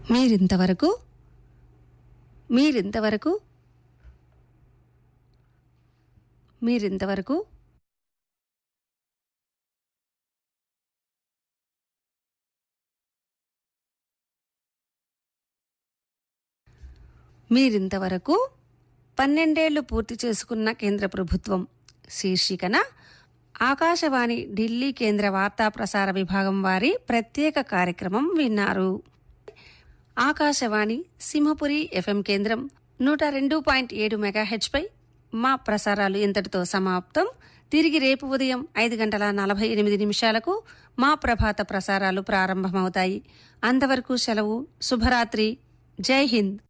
మీరింతవరకు మీరింతవరకు మీరింతవరకు మీరింతవరకు పన్నెండేళ్లు పూర్తి చేసుకున్న కేంద్ర ప్రభుత్వం శీర్షికన ఆకాశవాణి ఢిల్లీ కేంద్ర వార్తా ప్రసార విభాగం వారి ప్రత్యేక కార్యక్రమం విన్నారు ఆకాశవాణి సింహపురి ఎఫ్ఎం కేంద్రం నూట రెండు పాయింట్ ఏడు మెగాహెచ్పై మా ప్రసారాలు ఇంతటితో సమాప్తం తిరిగి రేపు ఉదయం ఐదు గంటల నలభై ఎనిమిది నిమిషాలకు మా ప్రభాత ప్రసారాలు ప్రారంభమవుతాయి అంతవరకు సెలవు శుభరాత్రి జై హింద్